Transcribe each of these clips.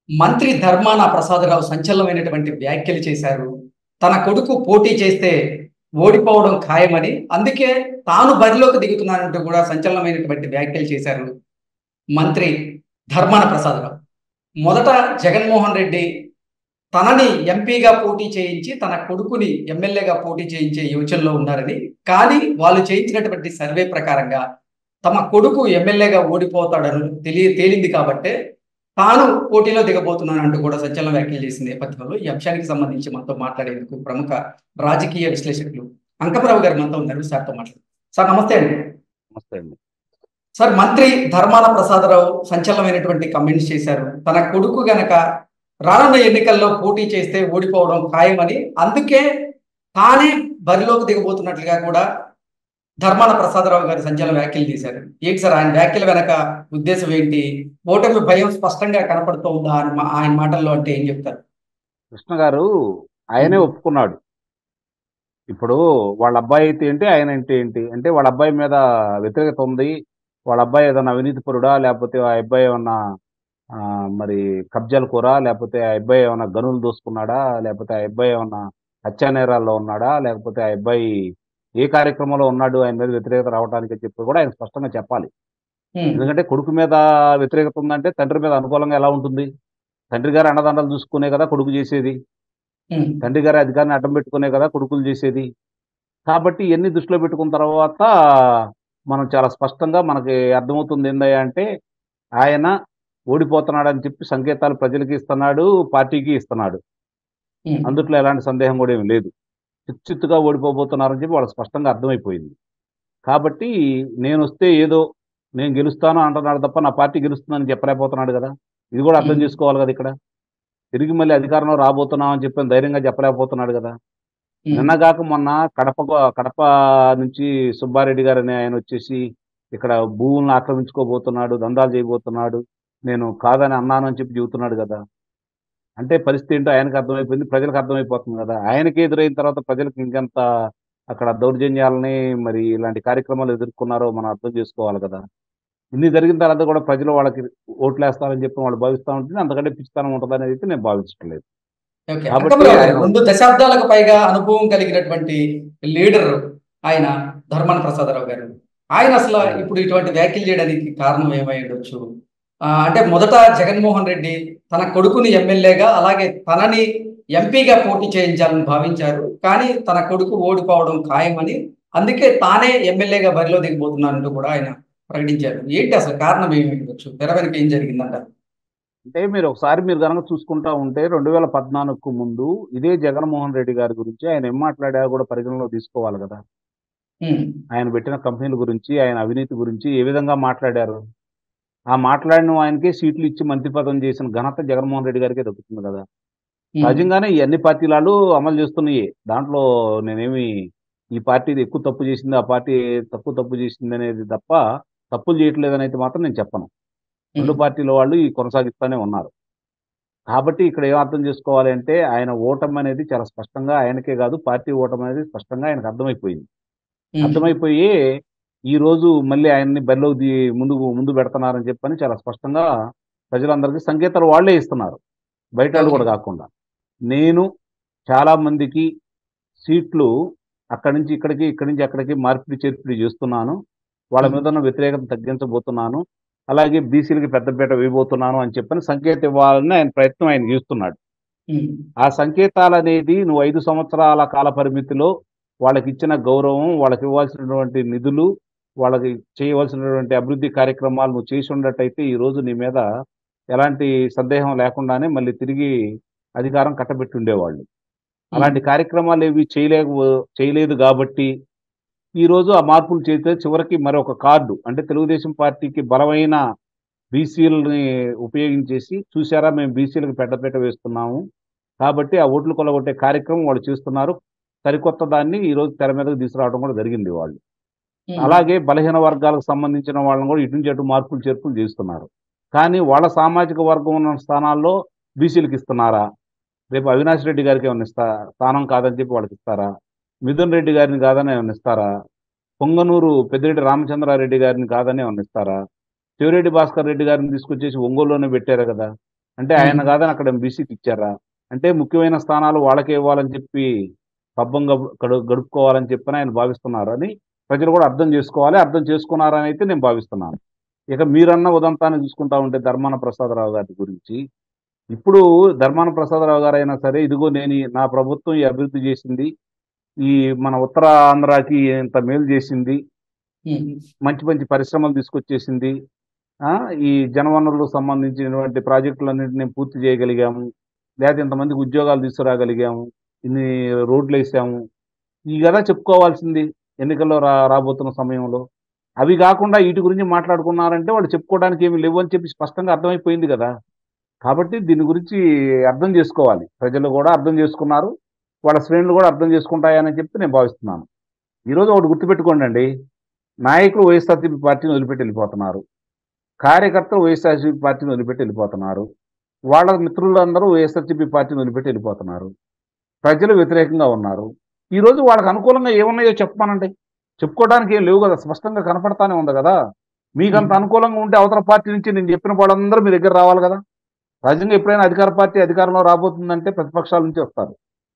మంత్రి ధర్మాన ప్రసాదరావు సంచలనమైనటువంటి వ్యాఖ్యలు చేశారు తన కొడుకు పోటీ చేస్తే ఓడిపోవడం ఖాయమని అందుకే తాను బరిలోకి దిగుతున్నానంటూ కూడా సంచలనమైనటువంటి వ్యాఖ్యలు చేశారు మంత్రి ధర్మాన ప్రసాదరావు మొదట జగన్మోహన్ రెడ్డి తనని ఎంపీగా పోటీ చేయించి తన కొడుకుని ఎమ్మెల్యేగా పోటీ చేయించే యోచనలో ఉన్నారని కానీ వాళ్ళు చేయించినటువంటి సర్వే ప్రకారంగా తమ కొడుకు ఎమ్మెల్యేగా ఓడిపోతాడని తెలియ తేలింది కాబట్టే తాను పోటీలో దిగబోతున్నానంటూ కూడా సంచలన వ్యాఖ్యలు చేసిన నేపథ్యంలో ఈ అంశానికి సంబంధించి మనతో మాట్లాడేందుకు ప్రముఖ రాజకీయ విశ్లేషకులు అంకమరావు గారు మనతో ఉన్నారు సార్తో మాట్లాడు సార్ నమస్తే అండి నమస్తే అండి సార్ మంత్రి ధర్మాన ప్రసాదరావు సంచలనమైనటువంటి కమెంట్స్ చేశారు తన కొడుకు గనక రానున్న ఎన్నికల్లో పోటీ చేస్తే ఓడిపోవడం ఖాయమని అందుకే తానే బరిలోకి దిగబోతున్నట్లుగా కూడా ధర్మాన ప్రసాదరావు గారు సంచలన వ్యాఖ్యలు చేశారు ఏంటి సార్ ఆయన వ్యాఖ్యల వెనక ఉద్దేశం ఏంటి ఓటమి భయం స్పష్టంగా కనపడుతోందా అని మా- ఆయన మాటల్లో అంటే ఏం చెప్తారు కృష్ణ గారు ఆయనే మ్మ్. ఒప్పుకున్నాడు ఇప్పుడు వాళ్ళ అబ్బాయి అయితే ఏంటి ఆయన అంటే ఏంటి అంటే వాళ్ళ అబ్బాయి మీద వ్యతిరేకత ఉంది వాళ్ళ అబ్బాయి ఏదైనా అవినీతి పరుడా లేకపోతే ఆ అబ్బాయి ఏమన్నా ఆ, మరి కబ్జాల కూర లేకపోతే ఆ అబ్బాయి ఏమన్నా గనులు దోసుకున్నాడా లేకపోతే ఆ అబ్బాయి ఏమన్నా హత్యా నేరాల్లో ఉన్నాడా లేకపోతే ఆ అబ్బాయి ఏ కార్యక్రమంలో ఉన్నాడు ఆయన మీద వ్యతిరేకత రావడానికి అని చెప్పి కూడా ఆయన స్పష్టంగా చెప్పాలి ఉమ్, ఎందుకంటే కొడుకు మీద వ్యతిరేకత ఉందంటే తండ్రి మీద అనుకూలంగా ఎలా ఉంటుంది తండ్రి గారు అండదండలు చూసుకునే కదా కొడుకు చేసేది ఉమ్, తండ్రి గారి అధికారాన్ని అడ్డం పెట్టుకునే కదా కొడుకులు చేసేది కాబట్టి ఇవన్నీ దృష్టిలో పెట్టుకున్న తర్వాత మనం చాలా స్పష్టంగా మనకి అర్థమవుతుంది ఏందయ్యా అంటే ఆయన ఓడిపోతున్నాడని చెప్పి సంకేతాలు ప్రజలకి ఇస్తున్నాడు పార్టీకి ఇస్తున్నాడు ఉమ్, అందుట్లో ఎలాంటి సందేహం కూడా ఏమి లేదు చిచ్చుగా ఓడిపోబోతున్నారని చెప్పి వాళ్ళకి స్పష్టంగా అర్థమైపోయింది కాబట్టి నేను వస్తే ఏదో నేను గెలుస్తాను అంటున్నాడు తప్ప నా పార్టీ గెలుస్తుందని చెప్పలేకపోతున్నాడు కదా ఇది కూడా అర్థం మ్మ్. చేసుకోవాలి కదా ఇక్కడ తిరిగి మళ్ళీ అధికారంలో రాబోతున్నాం అని చెప్పి ధైర్యంగా చెప్పలేకపోతున్నాడు కదా ఉమ్, నిన్నగాక మొన్న కడప కడప నుంచి సుబ్బారెడ్డి గారు అనే ఆయన వచ్చేసి ఇక్కడ భూములను ఆక్రమించుకోబోతున్నాడు దందాలు చేయబోతున్నాడు నేను కాదని అన్నాను అని చెప్పి చెబుతున్నాడు కదా అంటే పరిస్థితి ఏంటో ఆయనకు అర్థమైపోయింది ప్రజలకు అర్థమైపోతుంది కదా ఆయనకి ఎదురైన తర్వాత ప్రజలకు ఇంకెంత అక్కడ దౌర్జన్యాలని మరి ఇలాంటి కార్యక్రమాలు ఎదుర్కొన్నారో మనం అర్థం చేసుకోవాలి కదా ఇన్ని జరిగిన తర్వాత కూడా ప్రజలు వాళ్ళకి ఓట్లేస్తారని చెప్పి వాళ్ళు భావిస్తూ ఉంటుంది అంతకంటే పిచ్చితనం ఉంటుందని అయితే నేను భావించట్లేదు ఓకే కాబట్టి అంకమరావు గారు, ఆయన- రెండు దశాబ్దాలకు పైగా అనుభవం కలిగినటువంటి లీడర్ ఆయన ధర్మాన ప్రసాదరావు గారు ఆయన అసలు ఇప్పుడు ఇటువంటి వ్యాఖ్యలు చేయడానికి కారణం ఏమై ఉండొచ్చు ఆ, అంటే మొదట జగన్మోహన్ రెడ్డి తన కొడుకుని ఎమ్మెల్యేగా అలాగే తనని ఎంపీగా పోటీ చేయించాలని భావించారు కానీ తన కొడుకు ఓడిపోవడం ఖాయమని అందుకే తానే ఎమ్మెల్యేగా బరిలో దిగబోతున్నానంటూ కూడా ఆయన ప్రకటించారు ఏంటి అసలు కారణం ఏమి ఉండొచ్చు తెర వెనక ఏం జరిగిందంటారు అంటే మీరు ఒకసారి మీరు కనుక చూసుకుంటా ఉంటే రెండు వేల పద్నాలుగుకు ముందు ఇదే జగన్మోహన్ రెడ్డి గారి గురించి ఆయన ఏం మాట్లాడా కూడా పరిగణలో తీసుకోవాలి కదా ఉమ్, ఆయన పెట్టిన కంపెనీల గురించి ఆయన అవినీతి గురించి ఏ విధంగా మాట్లాడారు ఆ మాట్లాడిన ఆయనకే సీట్లు ఇచ్చి మంత్రి పదవి చేసిన ఘనత జగన్మోహన్ రెడ్డి గారికే దక్కుతుంది కదా ఉమ్, సహజంగానే ఈ అన్ని పార్టీలు అమలు చేస్తున్నాయి దాంట్లో నేనేమి ఈ పార్టీ ఎక్కువ తప్పు చేసింది ఆ పార్టీ తక్కువ తప్పు చేసింది అనేది తప్ప తప్పులు చేయట్లేదని అయితే మాత్రం నేను చెప్పను రెండు ఉమ్, పార్టీల వాళ్ళు ఈ కొనసాగిస్తూనే ఉన్నారు కాబట్టి ఇక్కడ ఏం అర్థం చేసుకోవాలి అంటే ఆయన ఓటమి అనేది చాలా స్పష్టంగా ఆయనకే కాదు పార్టీ ఓటమి అనేది స్పష్టంగా ఆయనకు అర్థమైపోయింది ఉమ్, అర్థమైపోయి ఈ రోజు మళ్ళీ ఆయన్ని బరిలోకి ది- ముందు ముందు పెడుతున్నారని చెప్పని చాలా స్పష్టంగా ప్రజలందరికీ సంకేతాలు వాళ్ళే ఇస్తున్నారు బయట వాళ్ళు కూడా ఓకే. కాకుండా నేను చాలా మందికి సీట్లు అక్కడి నుంచి ఇక్కడికి ఇక్కడి నుంచి అక్కడికి మార్పిడి చేర్పిడి చేస్తున్నాను వాళ్ళ మ్మ్. మీద ఉన్న వ్యతిరేకత తగ్గించబోతున్నాను అలాగే బీసీలకి పెద్దపీట వేయబోతున్నాను అని చెప్పని సంకేతం ఇవ్వాలని ఆయన ప్రయత్నం ఆయన చేస్తున్నాడు ఉమ్, ఆ సంకేతాలు అనేది నువ్వు ఐదు సంవత్సరాల కాల పరిమితిలో వాళ్ళకి ఇచ్చిన గౌరవం వాళ్ళకి ఇవ్వాల్సినటువంటి నిధులు వాళ్ళకి చేయవలసినటువంటి అభివృద్ధి కార్యక్రమాలు నువ్వు చేసి ఉన్నట్టయితే ఈ రోజు నీ మీద ఎలాంటి సందేహం లేకుండానే మళ్ళీ తిరిగి అధికారం కట్టబెట్టి ఉండేవాళ్ళు అలాంటి కార్యక్రమాలు ఏవి చేయలేక చేయలేదు కాబట్టి ఈ రోజు ఆ మార్పులు చేస్తే చివరికి మరొక కార్డు అంటే తెలుగుదేశం పార్టీకి బలమైన బీసీలని ఉపయోగించేసి చూసారా మేము బీసీలకు పెద్దపీట వేస్తున్నాము కాబట్టి ఆ ఓట్లు కొలగొట్టే కార్యక్రమం వాళ్ళు చేస్తున్నారు సరికొత్త దాన్ని ఈ రోజు తెర మీదకు తీసుకురావడం కూడా జరిగింది వాళ్ళు ఉమ్, అలాగే బలహీన వర్గాలకు సంబంధించిన వాళ్ళని కూడా ఇటు నుంచి అటు మార్పులు చేర్పులు చేస్తున్నారు కానీ వాళ్ళ సామాజిక వర్గం ఉన్న స్థానాల్లో బీసీలకు ఇస్తున్నారా రేపు అవినాష్ రెడ్డి గారికి ఏమైనా ఇస్తా స్థానం కాదని చెప్పి వాళ్ళకి ఇస్తారా మిథున్ రెడ్డి గారిని కాదని ఏమైనా ఇస్తారా పొంగనూరు పెద్దిరెడ్డి రామచంద్రారెడ్డి గారిని కాదని ఏమైనా ఇస్తారా శివరెడ్డి భాస్కర్ రెడ్డి గారిని తీసుకొచ్చేసి ఒంగోలులోనే పెట్టారు కదా అంటే ఆయన కాదని అక్కడ బీసీకి ఇచ్చారా అంటే ముఖ్యమైన స్థానాలు వాళ్ళకే ఇవ్వాలని చెప్పి పబ్బం గడు- గడు- గడుపుకోవాలని చెప్పని ఆయన భావిస్తున్నారు అని ప్రజలు కూడా అర్థం చేసుకోవాలి అర్థం చేసుకున్నారని అయితే నేను భావిస్తున్నాను ఇక మీరన్న ఉదంతాన్ని చూసుకుంటా ఉంటే ధర్మాన ప్రసాదరావు గారి గురించి ఇప్పుడు ధర్మాన ప్రసాదరావు గారు అయినా సరే ఇదిగో నేను ఈ- నా ప్రభుత్వం ఈ అభివృద్ధి చేసింది ఈ మన ఉత్తర ఆంధ్రాకి ఇంత మేలు చేసింది ఉమ్, మంచి మంచి పరిశ్రమలు తీసుకొచ్చేసింది ఆ, ఈ జనవనరులకు సంబంధించినటువంటి ప్రాజెక్టులన్నింటినీ పూర్తి చేయగలిగాము లేదా ఇంతమందికి ఉద్యోగాలు తీసుకురాగలిగాము ఇన్ని రోడ్లు వేసాము ఈ కదా చెప్పుకోవాల్సింది ఎన్నికల్లో రా రాబోతున్న సమయంలో అవి కాకుండా వీటి గురించి మాట్లాడుకున్నారంటే వాళ్ళు చెప్పుకోవడానికి ఏమి లేవు అని చెప్పి స్పష్టంగా అర్థమైపోయింది కదా కాబట్టి దీని గురించి అర్థం చేసుకోవాలి ప్రజలు కూడా అర్థం చేసుకున్నారు వాళ్ళ శ్రేణులు కూడా అర్థం చేసుకుంటాయని చెప్పి నేను భావిస్తున్నాను ఈరోజు ఒకటి గుర్తుపెట్టుకోండి అండి నాయకులు వైఎస్ఆర్సీపీ పార్టీని వదిలిపెట్టి వెళ్ళిపోతున్నారు కార్యకర్తలు వైఎస్ఆర్సీపీ పార్టీని వదిలిపెట్టి వెళ్ళిపోతున్నారు వాళ్ళ మిత్రులందరూ వైఎస్ఆర్సీపీ పార్టీని వదిలిపెట్టి వెళ్ళిపోతున్నారు ప్రజలు వ్యతిరేకంగా ఉన్నారు ఈ రోజు వాళ్ళకి అనుకూలంగా ఏమున్నాయో చెప్పమానండి చెప్పుకోవడానికి ఏం లేవు కదా స్పష్టంగా కనపడతానే ఉంది కదా మీకు అంత అనుకూలంగా ఉంటే అవతల పార్టీ నుంచి నేను చెప్పిన వాళ్ళందరూ మీ దగ్గర రావాలి కదా సహజంగా ఎప్పుడైనా అధికార పార్టీ అధికారంలో రాబోతుందంటే ప్రతిపక్షాల నుంచి వస్తారు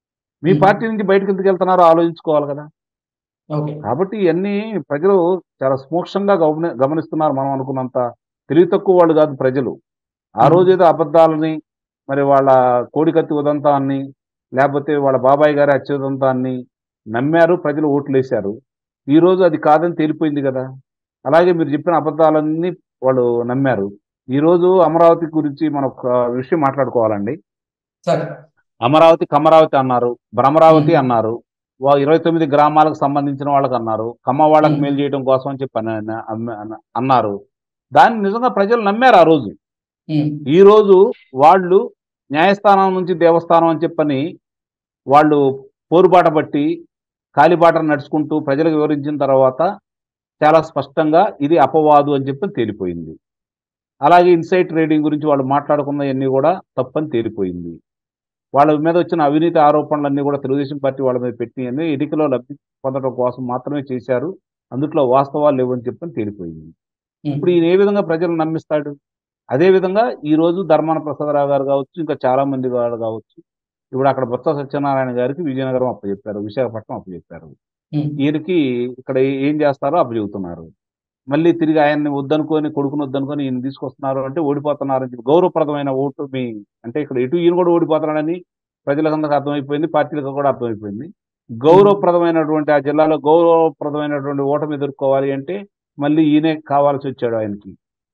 మీ Hmm. పార్టీ నుంచి బయటకు ఎందుకు వెళ్తున్నారో ఆలోచించుకోవాలి కదా ఓకే కాబట్టి ఇవన్నీ ప్రజలు చాలా సూక్ష్మంగా గమని గమనిస్తున్నారు మనం అనుకున్నంత తెలివి తక్కువ వాళ్ళు కాదు ప్రజలు ఆ Hmm. రోజు ఏదో అబద్ధాలని మరి వాళ్ళ కోడికత్తి ఉదంతాన్ని లేకపోతే వాళ్ళ బాబాయ్ గారి అత్యుదంతాన్ని నమ్మారు ప్రజలు ఓట్లు వేశారు ఈ రోజు అది కాదని తేలిపోయింది కదా అలాగే మీరు చెప్పిన అబద్ధాలన్నీ వాళ్ళు నమ్మారు ఈ రోజు అమరావతి గురించి మనం ఒక విషయం మాట్లాడుకోవాలండి సార్ అమరావతి కమరావతి అన్నారు భ్రమరావతి మ్మ్. అన్నారు వా ఇరవై తొమ్మిది గ్రామాలకు సంబంధించిన వాళ్ళకి అన్నారు కమ్మ వాళ్ళకి మ్మ్. మేలు చేయడం కోసం అని చెప్పి అన్న- అన్న- అన్న- అన్నారు దాన్ని నిజంగా ప్రజలు నమ్మారు ఆ రోజు ఉమ్, ఈ రోజు వాళ్ళు న్యాయస్థానం నుంచి దేవస్థానం అని చెప్పని వాళ్ళు పోరుబాట బట్టి కాలిబాట నడుచుకుంటూ ప్రజలకు వివరించిన తర్వాత చాలా స్పష్టంగా ఇది అపవాదు అని చెప్పి తేలిపోయింది అలాగే ఇన్సైట్ ట్రేడింగ్ గురించి వాళ్ళు మాట్లాడుకున్నవన్నీ కూడా తప్పని తేలిపోయింది వాళ్ళ మీద వచ్చిన అవినీతి ఆరోపణలన్నీ కూడా తెలుగుదేశం పార్టీ వాళ్ళ మీద పెట్టినవన్నీ ఎన్నికలో లబ్ధి పొందడం కోసం మాత్రమే చేశారు అందుట్లో వాస్తవాలు లేవని చెప్పని తేలిపోయింది ఉమ్, ఇప్పుడు ఈయన ఏ విధంగా ప్రజలు నమ్మిస్తాడు అదే విధంగా ఈ రోజు ధర్మాన ప్రసాదరావు గారు కావచ్చు ఇంకా చాలా మంది వారు కావచ్చు ఇప్పుడు అక్కడ బొత్స సత్యనారాయణ గారికి విజయనగరం అప్పచెప్పారు విశాఖపట్నం అప్పచెప్పారు ఉమ్, ఈయనకి ఇక్కడ ఏం చేస్తారో అప్పచెబుతున్నారు మళ్ళీ తిరిగి ఆయన్ని వద్దనుకొని కొడుకుని వద్దనుకొని ఈయన తీసుకొస్తున్నారు అంటే ఓడిపోతున్నారని చెప్పి గౌరవప్రదమైన ఓటు మీ అంటే ఇక్కడ ఎటు ఈయన కూడా ఓడిపోతున్నాడని ప్రజలకందరికి అర్థమైపోయింది పార్టీలకు కూడా అర్థమైపోయింది గౌరవప్రదమైనటువంటి ఆ జిల్లాలో గౌరవప్రదమైనటువంటి ఓటమి ఎదుర్కోవాలి అంటే మళ్ళీ ఈయనే కావాల్సి వచ్చాడు ఆయనకి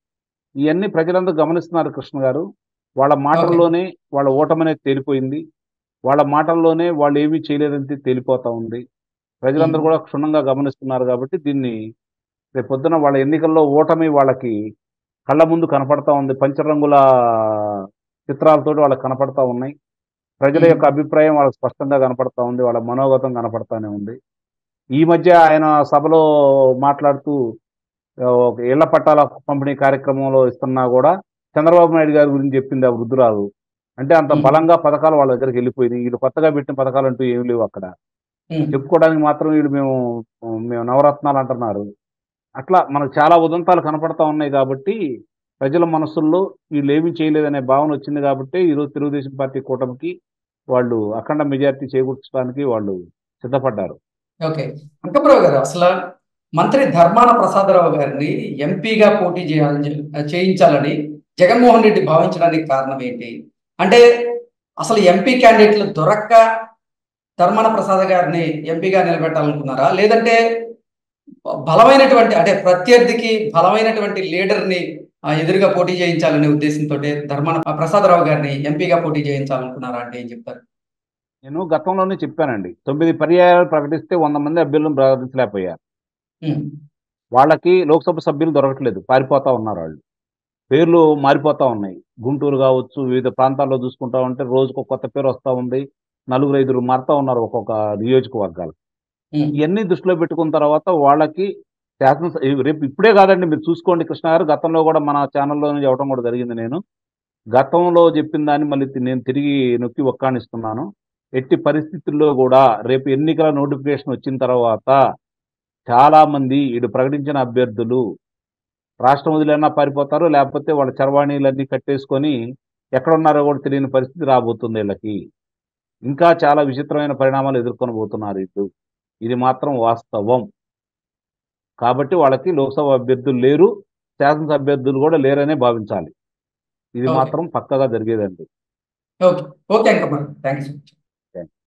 ఇవన్నీ ప్రజలందరూ గమనిస్తున్నారు కృష్ణ గారు వాళ్ళ మాటల్లోనే వాళ్ళ ఓటమి అనేది తేలిపోయింది వాళ్ళ మాటల్లోనే వాళ్ళు ఏమీ చేయలేదని తేలిపోతా ఉంది ప్రజలందరూ మ్మ్. కూడా క్షుణ్ణంగా గమనిస్తున్నారు కాబట్టి దీన్ని రేపు పొద్దున వాళ్ళ ఎన్నికల్లో ఓటమి వాళ్ళకి కళ్ళ ముందు కనపడతా ఉంది పంచరంగుల చిత్రాలతో వాళ్ళకి కనపడతా ఉన్నాయి ప్రజల యొక్క అభిప్రాయం వాళ్ళకి స్పష్టంగా కనపడతా ఉంది వాళ్ళ మనోగతం కనపడతానే ఉంది ఈ మధ్య ఆయన సభలో మాట్లాడుతూ ఆ, ఒక ఇళ్ల పట్టాల పంపిణీ కార్యక్రమంలో ఇస్తున్నా కూడా చంద్రబాబు నాయుడు గారి గురించి చెప్పింది ఆ వృద్ధురాలు అంటే అంత మ్మ్. బలంగా పథకాలు వాళ్ళ దగ్గరికి వెళ్ళిపోయినాయి వీళ్ళు కొత్తగా పెట్టిన పథకాలు అంటూ ఏమి లేవు అక్కడ ఉమ్, చెప్పుకోవడానికి మాత్రం వీళ్ళు మేము మేము నవరత్నాలు అంటున్నారు అట్లా మనకు చాలా ఉదంతాలు కనపడతా ఉన్నాయి కాబట్టి ప్రజల మనసుల్లో వీళ్ళు ఏమీ చేయలేదనే భావన వచ్చింది కాబట్టి ఈరోజు తెలుగుదేశం పార్టీ కూటమికి వాళ్ళు అఖండ మెజారిటీ చేకూర్చడానికి వాళ్ళు సిద్ధపడ్డారు ఓకే అంకప్రావు గారు అసలు మంత్రి ధర్మాన ప్రసాదరావు గారిని ఎంపీగా పోటీ చేయాలని చేయించాలని జగన్మోహన్ రెడ్డి భావించడానికి కారణం ఏంటి అంటే అసలు ఎంపీ క్యాండిడేట్లు దొరక్క ధర్మాన ప్రసాద్ గారిని ఎంపీగా నిలబెట్టాలనుకున్నారా లేదంటే బలమైనటువంటి అంటే ప్రత్యర్థికి బలమైనటువంటి లీడర్ని ఆ, ఎదురుగా పోటీ చేయించాలనే ఉద్దేశంతో ధర్మాన ప్రసాదరావు గారిని ఎంపీగా పోటీ చేయించాలనుకున్నారా అంటే ఏం చెప్తారు నేను గతంలోనే చెప్పానండి తొమ్మిది పర్యాయాలు ప్రకటిస్తే వంద మంది అభ్యర్థులను ప్రకటించలేకపోయారు ఉమ్, వాళ్ళకి లోక్సభ సభ్యులు దొరకట్లేదు పారిపోతా ఉన్నారు వాళ్ళు పేర్లు మారిపోతా ఉన్నాయి గుంటూరు కావచ్చు వివిధ ప్రాంతాల్లో చూసుకుంటా ఉంటే రోజుకు ఒక కొత్త పేరు వస్తూ ఉంది నలుగురు ఐదుగురు మారుతా ఉన్నారు ఒక్కొక్క నియోజకవర్గాలు ఉమ్, ఇవన్నీ దృష్టిలో పెట్టుకున్న తర్వాత వాళ్ళకి శాసన రేపు ఇప్పుడే కాదండి మీరు చూసుకోండి కృష్ణ గారు గతంలో కూడా మన ఛానల్లో చెప్పడం కూడా జరిగింది నేను గతంలో చెప్పిన దాన్ని మళ్ళీ తి- నేను తిరిగి నొక్కి ఒక్కానిస్తున్నాను ఎట్టి పరిస్థితుల్లో కూడా రేపు ఎన్నికల నోటిఫికేషన్ వచ్చిన తర్వాత చాలా మంది ఇటు ప్రకటించిన అభ్యర్థులు రాష్ట్రం వదిలేనా పారిపోతారు లేకపోతే వాళ్ళ చరవాణీలన్నీ కట్టేసుకొని ఎక్కడున్నారో కూడా తెలియని పరిస్థితి రాబోతుంది వీళ్ళకి ఇంకా చాలా విచిత్రమైన పరిణామాలు ఎదుర్కొని పోతున్నారు ఇప్పుడు ఇది మాత్రం వాస్తవం కాబట్టి వాళ్ళకి లోక్సభ అభ్యర్థులు లేరు శాసనసభ అభ్యర్థులు కూడా లేరనే భావించాలి ఇది Okay. మాత్రం పక్కగా జరిగేదండి okay okay Ankamma thank you so much